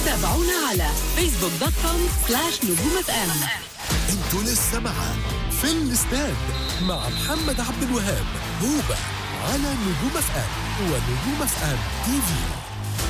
تابعونا على فيسبوك دوت كوم سلاش نجوم اف ام انتوا لسه مع في الاستاد مع محمد عبد الوهاب هوبا على نجوم اف ام ونجوم اف ام تي في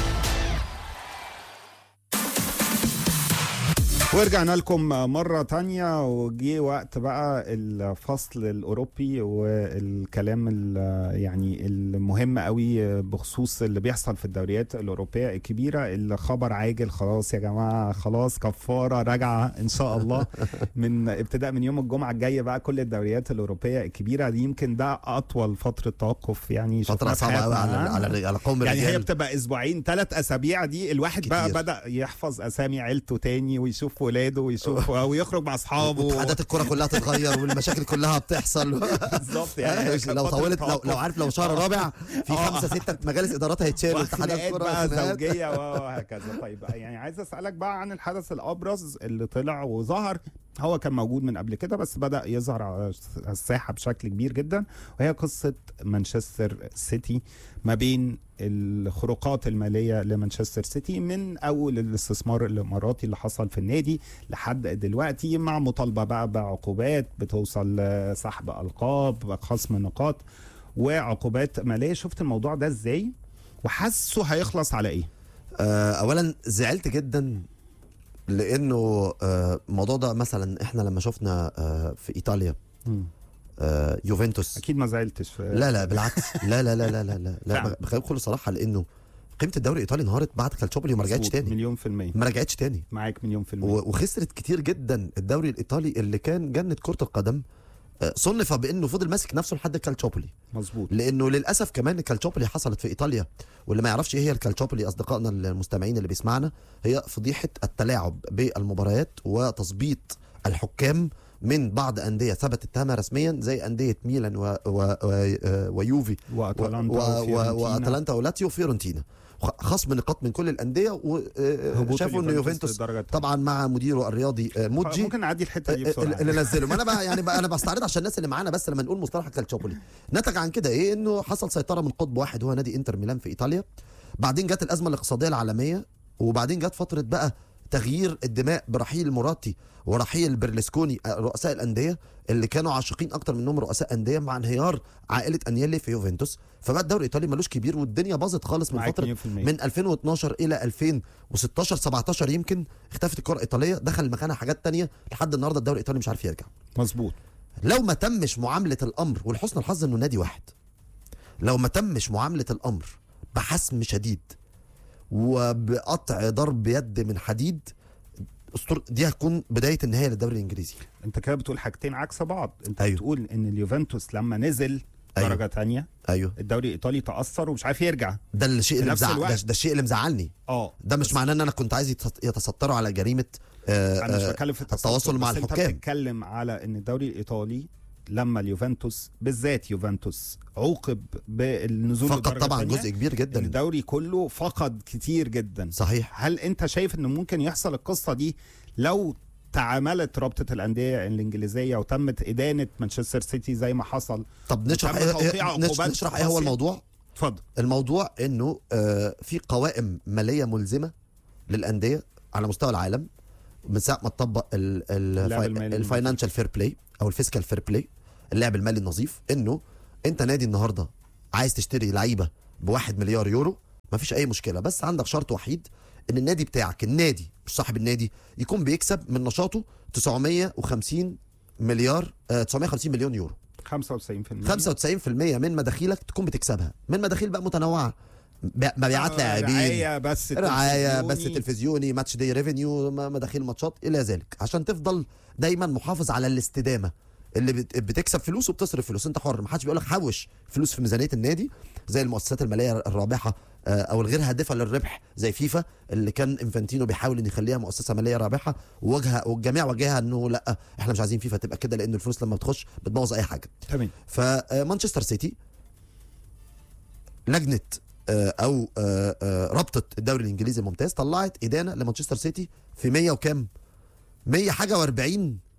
ورجعنا لكم مرة تانية وجي وقت بقى الفصل الأوروبي والكلام ال- يعني المهم قوي بخصوص اللي بيحصل في الدوريات الأوروبية الكبيرة الخبر عاجل خلاص يا جماعة خلاص كفارة راجعة إن شاء الله من ابتداء من يوم الجمعة الجاية بقى كل الدوريات الأوروبية الكبيرة دي يمكن ده أطول فترة توقف يعني فترة شفناها في صعبة قوي حياتنا. على على على قوم يعني هي الرجال بتبقى اسبوعين ثلاث اسابيع دي الواحد بقى كتير. بدا يحفظ اسامي عيلته تاني ويشوف ولاده ويشوف ويخرج مع اصحابه واتحادات الكرة كلها تتغير والمشاكل كلها بتحصل بالظبط يعني مش- لو فترة طولت لو, توقف. لو عارف لو شهر رابع في آه. خمسة ستة مجالس إدارات هيتشالوا اتحادات وخناقات كرة بقى وخناقات. زوجيه وهكذا طيب يعني عايز اسالك بقى عن الحدث الابرز اللي طلع وظهر هو كان موجود من قبل كده بس بدا يظهر على الساحه بشكل كبير جدا وهي قصه مانشستر سيتي ما بين الخروقات الماليه لمانشستر سيتي من اول الاستثمار الاماراتي اللي حصل في النادي لحد دلوقتي مع مطالبه بقى بعقوبات بتوصل لسحب القاب خصم نقاط وعقوبات ماليه شفت الموضوع ده ازاي وحاسه هيخلص على ايه آه، اولا زعلت جدا لانه آه، الموضوع ده مثلا احنا لما شفنا آه، في ايطاليا آه، يوفنتوس اكيد ما زعلتش لا لا بالعكس لا لا لا لا لا لا, لا فعلا. بخليك بكل صراحه لانه قيمه الدوري الايطالي انهارت بعد كالتشوبولي وما رجعتش مظبوط، تاني مليون في المية ما رجعتش تاني معاك مليون في المية و- وخسرت كتير جدا الدوري الايطالي اللي كان جنه كره القدم آه، صنف بانه فضل ماسك نفسه لحد كالتشوبولي مظبوط لانه للاسف كمان الكالتشوبولي حصلت في ايطاليا واللي ما يعرفش ايه هي الكالتشوبولي اصدقائنا المستمعين اللي بيسمعنا هي فضيحه التلاعب بالمباريات وتظبيط الحكام من بعض انديه ثبت اتهامها رسميا زي انديه ميلان و... و... و... آه، ويوفي واتلانتا و... و... وفيورنتينا. واتلانتا ولاتيو وفيورنتينا خ- خصم نقاط من كل الانديه هبوط وشافوا ان اليوفنتوس يوفنتوس للدرجة التانية. طبعا مع مديره الرياضي آه، موجي ممكن نعدي الحته دي بسرعه اللي نزله ما انا بقى يعني بقى انا بستعرض عشان الناس اللي معانا بس لما نقول مصطلح الكالتشوبولي نتج عن كده ايه انه حصل سيطره من قطب واحد هو نادي انتر ميلان في ايطاليا بعدين جت الازمه الاقتصاديه العالميه وبعدين جت فتره بقى تغيير الدماء برحيل مراتي ورحيل برلسكوني آه، رؤساء الانديه اللي كانوا عاشقين اكتر منهم رؤساء انديه مع انهيار عائله انيلي في يوفنتوس فبقى الدوري الايطالي ملوش كبير والدنيا باظت خالص من معاك فتره 100%. من 2012 الى 2016 17 يمكن اختفت الكره الايطاليه دخل مكانها حاجات تانية لحد النهارده الدوري الايطالي مش عارف يرجع مظبوط لو ما تمش معامله الامر ولحسن الحظ انه نادي واحد لو ما تمش معامله الامر بحسم شديد وبقطع ضرب يد من حديد أسطور دي هتكون بدايه النهايه للدوري الانجليزي انت كده بتقول حاجتين عكس بعض انت أيوه. بتقول ان اليوفنتوس لما نزل أيوه. درجه تانية ايوه الدوري الايطالي تاثر ومش عارف يرجع ده الشيء في اللي نفس مزعل الوقت. ده, ده الشيء اللي مزعلني اه ده مش معناه ان انا كنت عايز يتص- يتستروا على جريمه آه، انا مش آه، بتكلم في التسلسل، التواصل مع بس انت الحكام بتتكلم على ان الدوري الايطالي لما اليوفنتوس بالذات يوفنتوس عوقب بالنزول فقد للدرجة طبعا التانية، جزء كبير جدا الدوري كله فقد كتير جدا صحيح هل انت شايف ان ممكن يحصل القصه دي لو تعاملت رابطه الانديه الانجليزيه وتمت ادانه مانشستر سيتي زي ما حصل طب نشرح وتم ايه توقيع إيه- نش- عقوبات نشرح ايه هو قاسية؟ الموضوع اتفضل الموضوع انه آه، في قوائم ماليه ملزمه للانديه على مستوى العالم من ساعه ما تطبق اللعب المالي الفاينانشال فير بلاي او الفيسكال فير بلاي اللعب المالي النظيف انه انت نادي النهارده عايز تشتري لعيبه بواحد مليار يورو ما فيش اي مشكله بس عندك شرط وحيد ان النادي بتاعك النادي مش صاحب النادي يكون بيكسب من نشاطه 950 مليار آه 950 مليون يورو 95% 95% من مداخيلك تكون بتكسبها من مداخيل بقى متنوعه ب- مبيعات آه، لاعبين رعايه بس رعايه بس تلفزيوني. تلفزيوني ماتش داي ريفينيو م- مداخيل ماتشات الى ذلك عشان تفضل دايما محافظ على الاستدامه اللي بت- بتكسب فلوس وبتصرف فلوس انت حر ما حدش بيقول لك حوش فلوس في ميزانيه النادي زي المؤسسات الماليه الرابحه آه، او الغير هادفه للربح زي فيفا اللي كان انفانتينو بيحاول ان يخليها مؤسسه ماليه رابحه ووجه والجميع وجهها انه لا احنا مش عايزين فيفا تبقى كده لان الفلوس لما بتخش بتبوظ اي حاجه تمام فمانشستر سيتي لجنه آه، او آه، آه، رابطه الدوري الانجليزي الممتاز طلعت ادانه لمانشستر سيتي في 100 وكام 100 حاجه و40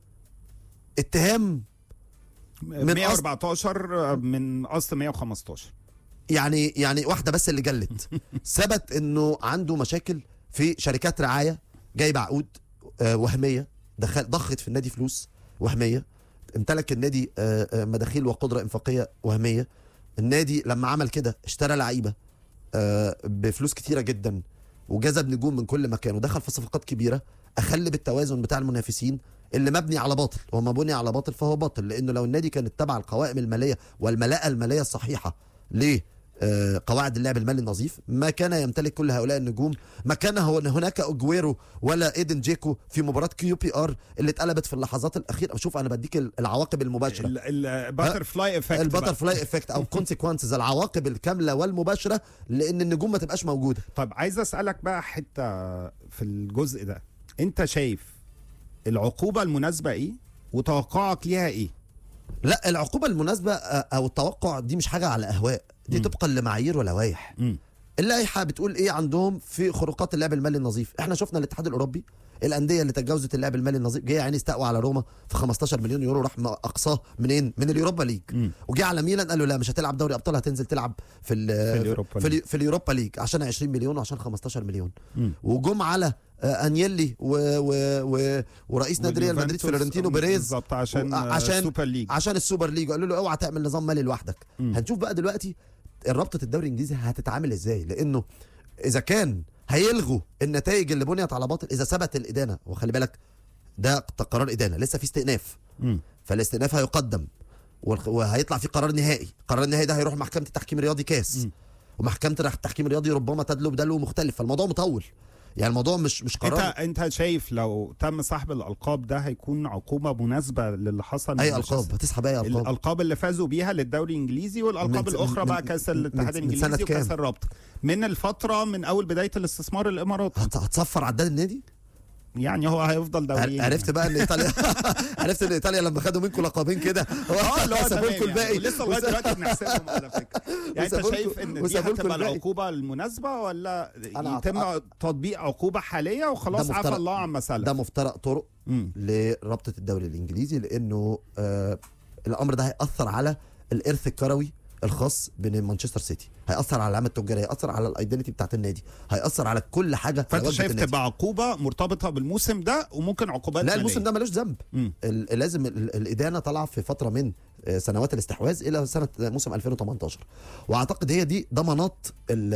اتهام من 114 من اصل 115 يعني يعني واحده بس اللي جلت ثبت انه عنده مشاكل في شركات رعايه جايبه عقود آه، وهميه دخل ضخت في النادي فلوس وهميه امتلك النادي آه، آه، مداخيل وقدره انفاقيه وهميه النادي لما عمل كده اشترى لعيبه آه، بفلوس كتيره جدا وجذب نجوم من كل مكان ودخل في صفقات كبيره اخل بالتوازن بتاع المنافسين اللي مبني على باطل وما بني على باطل فهو باطل لانه لو النادي كان اتبع القوائم الماليه والملاءه الماليه الصحيحه ليه آه، قواعد اللعب المالي النظيف ما كان يمتلك كل هؤلاء النجوم ما كان هو هناك اجويرو ولا ايدن جيكو في مباراه كيو بي ار اللي اتقلبت في اللحظات الاخيره شوف انا بديك العواقب المباشره الباتر فلاي افكت الباتر فلاي افكت او كونسيكونسز العواقب الكامله والمباشره لان النجوم ما تبقاش موجوده طب عايز اسالك بقى حته في الجزء ده انت شايف العقوبه المناسبه ايه وتوقعك ليها ايه لا العقوبه المناسبه آه، او التوقع دي مش حاجه على اهواء دي مم. طبقا لمعايير ولوائح مم. اللائحه بتقول ايه عندهم في خروقات اللعب المالي النظيف احنا شفنا الاتحاد الاوروبي الانديه اللي تجاوزت اللعب المالي النظيف جه يعني استقوى على روما في 15 مليون يورو راح ما اقصاه منين من اليوروبا ليج مم. وجه على ميلان قال له لا مش هتلعب دوري ابطال هتنزل تلعب في ال- في اليوروبا في, ليج. ال- في اليوروبا ليج عشان 20 مليون وعشان 15 مليون مم. وجم على آه، انيلي و و و ورئيس نادي ريال مدريد واليوفنتوس فلورنتينو بيريز بالظبط عشان و- عشان- السوبر ليج عشان السوبر ليج قالوا له اوعى تعمل نظام مالي لوحدك مم. هنشوف بقى دلوقتي رابطه الدوري الانجليزي هتتعامل ازاي لانه اذا كان هيلغوا النتائج اللي بنيت على باطل اذا ثبت الادانه وخلي بالك ده قرار ادانه لسه في استئناف مم. فالاستئناف هيقدم والخ- وهيطلع في قرار نهائي القرار النهائي ده هيروح محكمه التحكيم الرياضي كاس مم. ومحكمه التحكيم الرياضي ربما تدلو بدلو مختلف فالموضوع مطول يعني الموضوع مش مش انت قرار انت شايف لو تم سحب الالقاب ده هيكون عقوبه مناسبه للي حصل اي من القاب هتسحب اي القاب الالقاب اللي فازوا بيها للدوري الانجليزي والالقاب من- الاخرى من- بقى كاس الاتحاد من- من سنة الانجليزي وكاس كام؟ الرابطه من الفتره من اول بدايه الاستثمار الاماراتي هت- هتصفر عداد النادي يعني هو هيفضل دوري عرفت بقى ان ايطاليا عرفت ان ايطاليا لما خدوا منكم لقبين كده اه اللي هو سابوا تمام لكم الباقي يعني. ولسه لغايه دلوقتي بنحسبهم على فكره يعني انت وسابوا شايف لكم- ان دي وسابوا لكم هتبقى الباقي. العقوبه المناسبه ولا أنا يتم أعت- تطبيق عقوبه حاليه وخلاص ده عفى مفترض. الله عما سلف ده مفترق طرق مم. لرابطه الدوري الانجليزي لانه آه الامر ده هياثر على الارث الكروي الخاص بين مانشستر سيتي هياثر على العلامه التجاريه هياثر على الايدنتي بتاعت النادي هياثر على كل حاجه في فانت واجهة شايف النادي. تبقى عقوبه مرتبطه بالموسم ده وممكن عقوبات لا مالية. الموسم ده ملوش ذنب مم. ال- لازم ال- الادانه طالعه في فتره من آه، سنوات الاستحواذ الى سنه موسم 2018 واعتقد هي دي ضمانات ال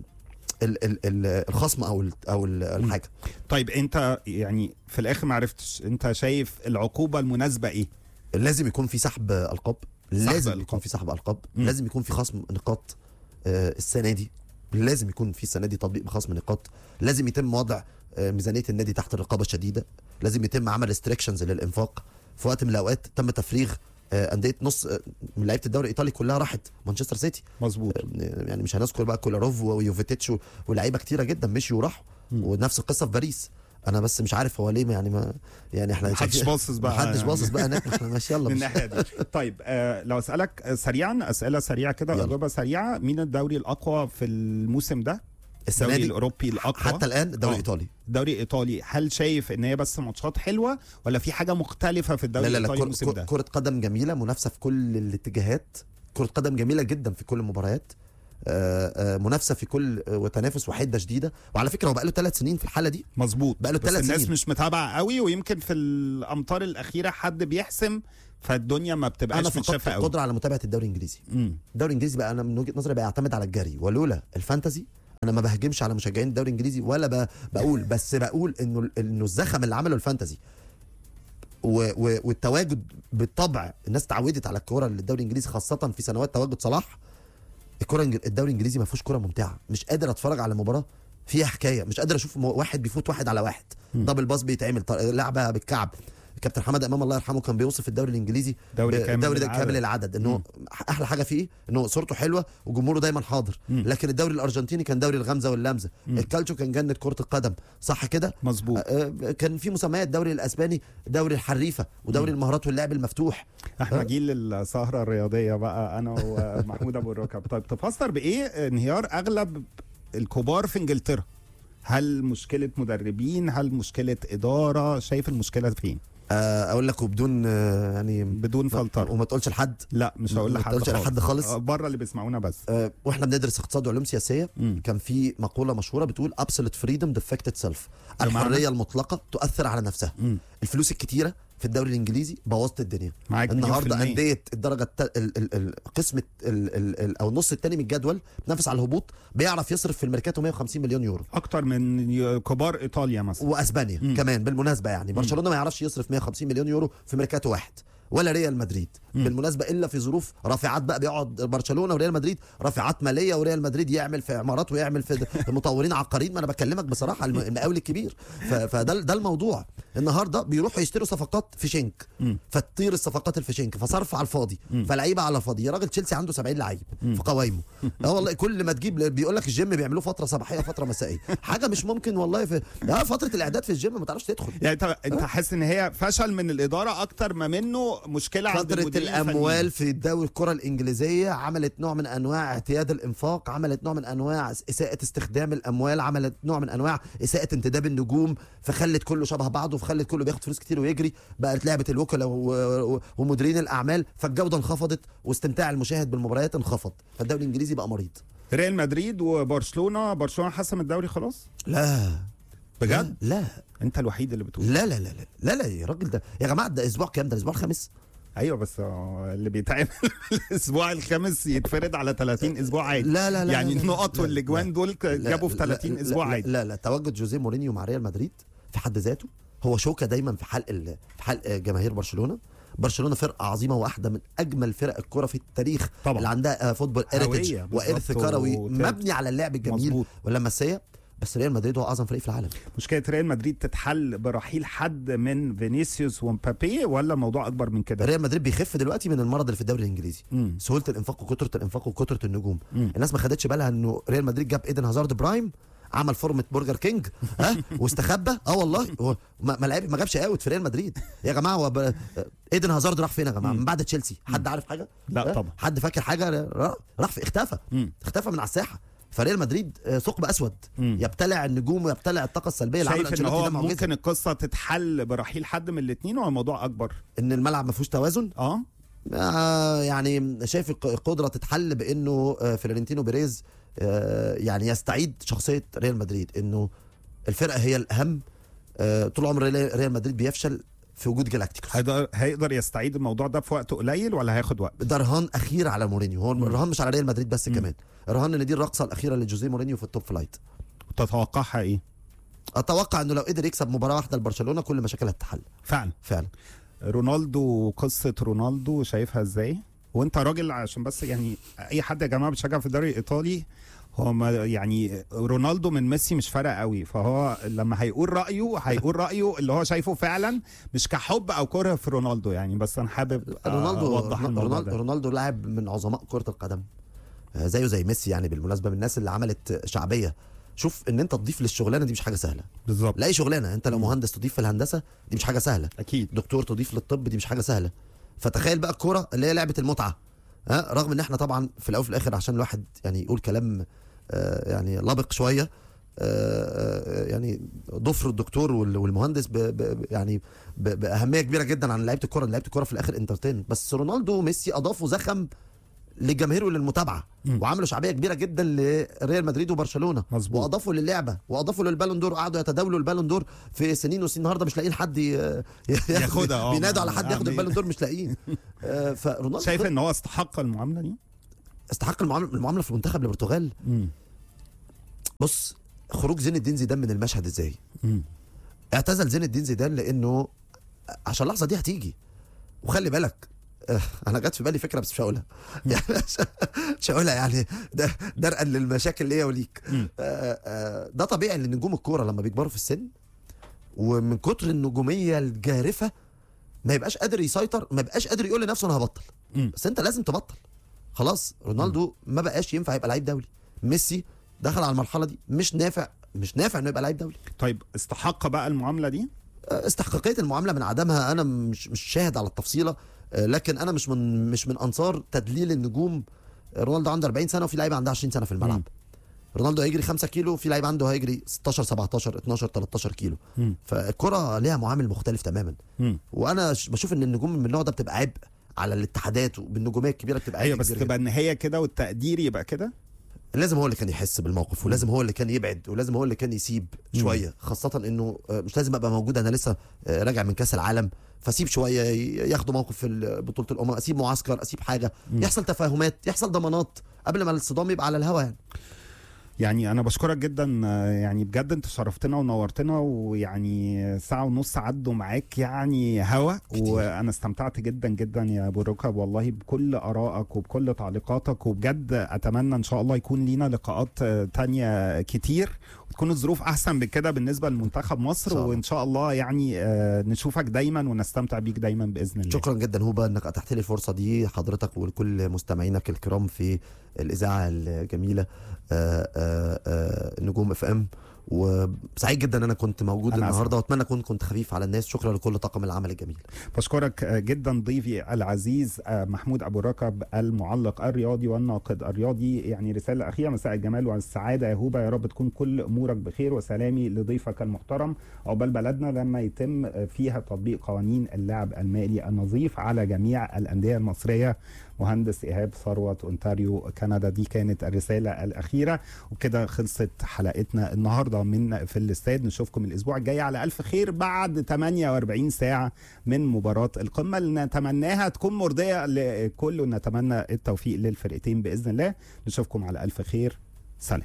ال- ال- ال- الخصم او ال- او ال- الحاجه طيب انت يعني في الاخر ما عرفتش انت شايف العقوبه المناسبه ايه لازم يكون في سحب القاب لازم ألقاب. يكون في سحب القاب مم. لازم يكون في خصم نقاط آه، السنه دي لازم يكون في السنه دي تطبيق بخصم نقاط لازم يتم وضع آه، ميزانيه النادي تحت الرقابه الشديده لازم يتم عمل ريستريكشنز للانفاق في وقت من الاوقات تم تفريغ آه، انديه نص آه، من لعيبه الدوري الايطالي كلها راحت مانشستر سيتي مظبوط آه، يعني مش هنذكر بقى كولاروف ويوفيتيتش ولاعيبه كتيره جدا مشيوا وراحوا ونفس القصه في باريس انا بس مش عارف هو ليه ما يعني ما يعني احنا محدش شايفين- باصص بقى محدش يعني. باصص بقى هناك احنا ماشي يلا من مش- الناحيه دي طيب آه لو اسالك آه، سريعا اسئله سريعه كده يلا. اجوبه سريعه مين الدوري الاقوى في الموسم ده السنه الدوري دي الاوروبي الاقوى حتى الان الدوري آه. الايطالي الدوري الايطالي هل شايف ان هي بس ماتشات حلوه ولا في حاجه مختلفه في الدوري لا لا لا الايطالي كر الموسم كر ده كرة قدم جميلة منافسة في كل الاتجاهات كرة قدم جميلة جدا في كل المباريات آه، آه، منافسة في كل آه، وتنافس وحدة شديدة وعلى فكرة هو بقى له ثلاث سنين في الحالة دي مظبوط بقى له بس ثلاث الناس سنين. مش متابعه قوي ويمكن في الامطار الاخيره حد بيحسم فالدنيا ما أنا بتبقاش فقدت متشافه قوي القدرة على متابعة الدوري الإنجليزي مم. الدوري الإنجليزي بقى أنا من وجهة نظري بقى يعتمد على الجري ولولا الفانتزي انا ما بهجمش على مشجعين الدوري الانجليزي ولا ب- بقول بس بقول انه انه الزخم اللي عمله الفانتزي و و والتواجد بالطبع الناس اتعودت على الكوره اللي الدوري الانجليزي خاصه في سنوات تواجد صلاح الكوره الإنج- الدوري الانجليزي ما فيهوش كوره ممتعه مش قادر اتفرج على مباراه فيها حكايه مش قادر اشوف مو- واحد بيفوت واحد على واحد دبل باص بيتعمل ط- لعبه بالكعب كابتن حماد امام الله يرحمه كان بيوصف الدوري الانجليزي دوري ب- كامل الدوري ده العدد. كامل العدد انه احلى حاجه فيه انه صورته حلوه وجمهوره دايما حاضر لكن الدوري الارجنتيني كان دوري الغمزه واللمزه الكالتشو كان جنه كره القدم صح كده مظبوط آه، كان في مسميات الدوري الاسباني دوري الحريفه ودوري المهارات واللعب المفتوح احنا آه. جيل السهره الرياضيه بقى انا ومحمود ابو الركب طيب تفسر بايه انهيار اغلب الكبار في انجلترا هل مشكله مدربين هل مشكله اداره شايف المشكله فين آه، اقول لك وبدون آه، يعني بدون فلتره وما تقولش لحد لا مش هقول ما لحد تقولش لحد خالص. آه، بره اللي بيسمعونا بس آه، واحنا بندرس اقتصاد وعلوم سياسيه مم. كان في مقوله مشهوره بتقول absolute freedom defected self بمعنى؟ الحريه المطلقه تؤثر على نفسها مم. الفلوس الكتيره في الدوري الانجليزي بوظت الدنيا معاك مليون في النهارده المية. انديه الدرجه الت... ال... ال... ال... قسم ال... ال... ال... او النص الثاني من الجدول بتنافس على الهبوط بيعرف يصرف في الميركاتو 150 مليون يورو اكتر من ي- كبار ايطاليا مثلا واسبانيا مم. كمان بالمناسبه يعني برشلونه ما يعرفش يصرف 150 مليون يورو في ميركاتو واحد ولا ريال مدريد مم. بالمناسبه الا في ظروف رافعات بقى بيقعد برشلونه وريال مدريد رافعات ماليه وريال مدريد يعمل في عمارات ويعمل في في مطورين عقارين ما انا بكلمك بصراحه الم- المقاول الكبير ف- فده ده الموضوع النهارده بيروحوا يشتروا صفقات في شنك مم. فتطير الصفقات اللي في شنك فصرف على الفاضي مم. فلعيبه على الفاضي يا راجل تشيلسي عنده 70 لعيب في قوايمه اه والله كل ما تجيب بيقول لك الجيم بيعملوه فتره صباحيه فتره مسائيه حاجه مش ممكن والله في اه فتره الاعداد في الجيم ما تعرفش تدخل يعني انت انت حاسس ان هي فشل من الاداره اكتر ما منه مشكله عند فترة المديرين الأموال في الدوري الكرة الإنجليزية عملت نوع من أنواع اعتياد الإنفاق عملت نوع من أنواع إساءة استخدام الأموال عملت نوع من أنواع إساءة انتداب النجوم فخلت كله شبه بعضه فخلت كله بياخد فلوس كتير ويجري بقت لعبة الوكلاء و- و- ومديرين الأعمال فالجودة انخفضت واستمتاع المشاهد بالمباريات انخفض فالدوري الإنجليزي بقى مريض ريال مدريد وبرشلونه برشلونه حسم الدوري خلاص لا بجد لا انت الوحيد اللي بتقول لا لا لا لا لا لا يا راجل ده يا جماعة ده أسبوع كام ده الأسبوع الخامس ايوه بس آه، اللي بيتعمل الاسبوع الخامس يتفرد على 30 اسبوع عادي لا لا لا يعني لا لا النقط لا والاجوان لا. دول ك- لا، جابوا في لا، 30 لا، اسبوع لا عادي لا لا تواجد جوزيه مورينيو مع ريال مدريد في حد ذاته هو شوكه دايما في حلق ال- في حلق جماهير برشلونه برشلونه فرقه عظيمه واحده من اجمل فرق الكره في التاريخ طبعا. اللي عندها آه، فوتبول هوية هيريتج بالظبط وارث كروي وت- مبني على اللعب الجميل مظبوط. واللمسيه بس ريال مدريد هو اعظم فريق في العالم مشكله ريال مدريد تتحل برحيل حد من فينيسيوس ومبابي ولا الموضوع اكبر من كده ريال مدريد بيخف دلوقتي من المرض اللي في الدوري الانجليزي مم. سهوله الانفاق وكثره الانفاق وكثره النجوم مم. الناس ما خدتش بالها انه ريال مدريد جاب ايدن هازارد برايم عمل فورمه برجر كينج ها واستخبى اه والله هو ما ما لعب ما جابش اوت في ريال مدريد يا جماعه هو ب... ايدن هازارد راح فين يا جماعه من بعد تشيلسي حد عارف حاجه لا ها؟ طبعا. حد فاكر حاجه راح- راح في اختفى مم. اختفى من على الساحه فريال مدريد آه، ثقب اسود مم. يبتلع النجوم ويبتلع الطاقه السلبيه اللي عمل شايف ان أنشيلوتي هو ده معجزة. ممكن القصه تتحل برحيل حد من الاثنين ولا الموضوع اكبر ان الملعب ما فيهوش توازن اه آه يعني شايف الق- القدره تتحل بانه آه، فلورنتينو بيريز آه، يعني يستعيد شخصيه ريال مدريد انه الفرقه هي الاهم آه، طول عمر ريال ريال مدريد بيفشل في وجود جالاكتيكوس هيقدر هيقدر يستعيد الموضوع ده في وقت قليل ولا هياخد وقت ده رهان اخير على مورينيو هو الرهان مش على ريال مدريد بس كمان رهان ان دي الرقصه الاخيره لجوزيه مورينيو في التوب فلايت تتوقعها ايه اتوقع انه لو قدر يكسب مباراه واحده لبرشلونه كل مشاكلها هتتحل فعلا فعلا رونالدو قصه رونالدو شايفها ازاي وانت راجل عشان بس يعني اي حد يا جماعه بيشجع في الدوري الايطالي هو ما يعني رونالدو من ميسي مش فارق قوي فهو لما هيقول رايه هيقول رايه اللي هو شايفه فعلا مش كحب او كره في رونالدو يعني بس انا حابب رونالدو اوضح الموضوع رونالدو, ده رونالدو لاعب من عظماء كرة القدم آه، زيه زي ميسي يعني بالمناسبة من الناس اللي عملت شعبية شوف ان انت تضيف للشغلانه دي مش حاجه سهله بالظبط لا اي شغلانه انت لو مهندس تضيف في الهندسه دي مش حاجه سهله اكيد دكتور تضيف للطب دي مش حاجه سهله فتخيل بقى الكوره اللي هي لعبه المتعه ها رغم ان احنا طبعا في الاول وفي الاخر عشان الواحد يعني يقول كلام آه، يعني لبق شويه آه، آه، يعني ضفر الدكتور وال- والمهندس ب ب يعني ب باهميه كبيره جدا عن لعيبه الكوره لعيبه الكوره في الاخر انترتين بس رونالدو وميسي اضافوا زخم للجماهير وللمتابعه مم. وعملوا شعبيه كبيره جدا لريال مدريد وبرشلونه مظبوط. واضافوا للعبه واضافوا للبالون دور قعدوا يتداولوا البالون دور في سنين وسنين النهارده مش لاقيين حد ي- ياخد- ياخدها، آه، بينادوا ما- على حد ياخد يعني- البالون دور مش لاقيين آه، فرونالدو شايف ان هو استحق المعامله دي استحق المعامله المعامله في منتخب البرتغال بص خروج زين الدين زيدان من المشهد ازاي مم. اعتزل زين الدين زيدان لانه عشان اللحظه دي هتيجي وخلي بالك آه، انا جت في بالي فكره بس مش هقولها يعني مش- مش هقولها يعني ده درءا للمشاكل ليا وليك مم. آه، آه، ده طبيعي ان نجوم الكوره لما بيكبروا في السن ومن كتر النجوميه الجارفه ما يبقاش قادر يسيطر ما يبقاش قادر يقول لنفسه انا هبطل مم. بس انت لازم تبطل خلاص رونالدو ما بقاش ينفع يبقى لعيب دولي ميسي دخل على المرحله دي مش نافع مش نافع انه يبقى لعيب دولي طيب استحق بقى المعامله دي استحقاقيه المعامله من عدمها انا مش مش شاهد على التفصيله آه، لكن انا مش من مش من انصار تدليل النجوم آه، رونالدو عنده 40 سنه وفي لعيبه عندها 20 سنه في الملعب رونالدو هيجري 5 كيلو في لعيب عنده هيجري 16 17 12 13 كيلو مم. فالكره ليها معامل مختلف تماما مم. وانا ش- بشوف ان النجوم من النوع ده بتبقى عبء على الاتحادات وبالنجوميه الكبيره بتبقى ايوه عبء بس كبير تبقى النهايه كده والتقدير يبقى كده لازم هو اللي كان يحس بالموقف ولازم هو اللي كان يبعد ولازم هو اللي كان يسيب مم. شويه خاصه انه آه، مش لازم ابقى موجود انا لسه آه، راجع من كاس العالم فاسيب شويه ي- ياخدوا موقف في ال- بطوله الامم اسيب معسكر اسيب حاجه مم. يحصل تفاهمات يحصل ضمانات قبل ما الصدام يبقى على الهوا يعني يعني انا بشكرك جدا آه، يعني بجد انت شرفتنا ونورتنا ويعني ساعه ونص عدوا معاك يعني هوا كتير. وانا استمتعت جدا جدا يا ابو ركب والله بكل ارائك وبكل تعليقاتك وبجد اتمنى ان شاء الله يكون لينا لقاءات آه، تانية كتير وتكون الظروف احسن من كده بالنسبه لمنتخب مصر إن شاء الله. وان شاء الله يعني آه، نشوفك دايما ونستمتع بيك دايما باذن الله شكرا جدا هوبا انك اتحت لي الفرصه دي حضرتك ولكل مستمعينك الكرام في الاذاعه الجميله آه، آه، آه، نجوم اف ام وسعيد جدا ان انا كنت موجود أنا النهارده واتمنى اكون كنت خفيف على الناس شكرا لكل طاقم العمل الجميل بشكرك جدا ضيفي العزيز محمود ابو الركب المعلق الرياضي والناقد الرياضي يعني رساله اخيره مساء الجمال والسعاده يا هوبا يا رب تكون كل امورك بخير وسلامي لضيفك المحترم عقبال بلدنا لما يتم فيها تطبيق قوانين اللعب المالي النظيف على جميع الانديه المصريه مهندس ايهاب ثروت اونتاريو كندا دي كانت الرساله الاخيره وكده خلصت حلقتنا النهارده من في الاستاد نشوفكم الاسبوع الجاي على الف خير بعد 48 ساعه من مباراه القمه اللي نتمناها تكون مرضيه لكل ونتمنى التوفيق للفرقتين باذن الله نشوفكم على الف خير سلام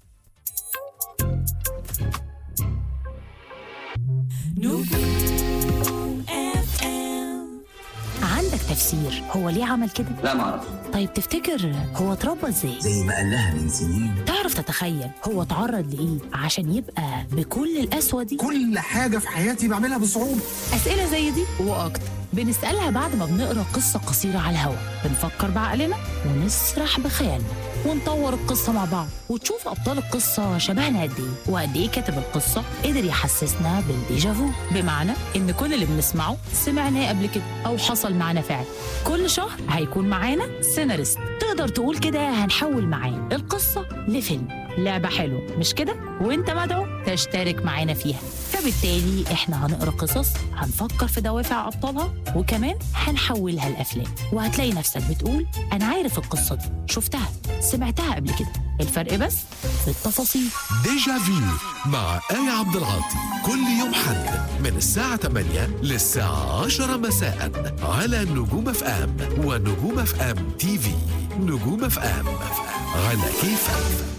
عندك تفسير هو ليه عمل كده؟ لا ما اعرف طيب تفتكر هو اتربى ازاي؟ زي ما قال لها من سنين تعرف تتخيل هو اتعرض لايه عشان يبقى بكل القسوه دي؟ كل حاجة في حياتي بعملها بصعوبة اسئله زي دي واكتر بنسالها بعد ما بنقرا قصه قصيره على الهوا بنفكر بعقلنا ونسرح بخيالنا ونطور القصة مع بعض وتشوف أبطال القصة شبهنا قد إيه وقد إيه كاتب القصة قدر يحسسنا بالديجافو بمعنى إن كل اللي بنسمعه سمعناه قبل كده أو حصل معانا فعلا كل شهر هيكون معانا سيناريست تقدر تقول كده هنحول معاه القصة لفيلم لعبة حلوة مش كده؟ وانت مدعو تشترك معانا فيها فبالتالي احنا هنقرا قصص هنفكر في دوافع ابطالها وكمان هنحولها لافلام وهتلاقي نفسك بتقول انا عارف القصه دي شفتها سمعتها قبل كده الفرق بس في التفاصيل ديجا فيو مع آية عبد العاطي كل يوم حد من الساعة 8 للساعة 10 مساء على نجوم اف ام ونجوم اف ام تي في نجوم اف ام على كيفك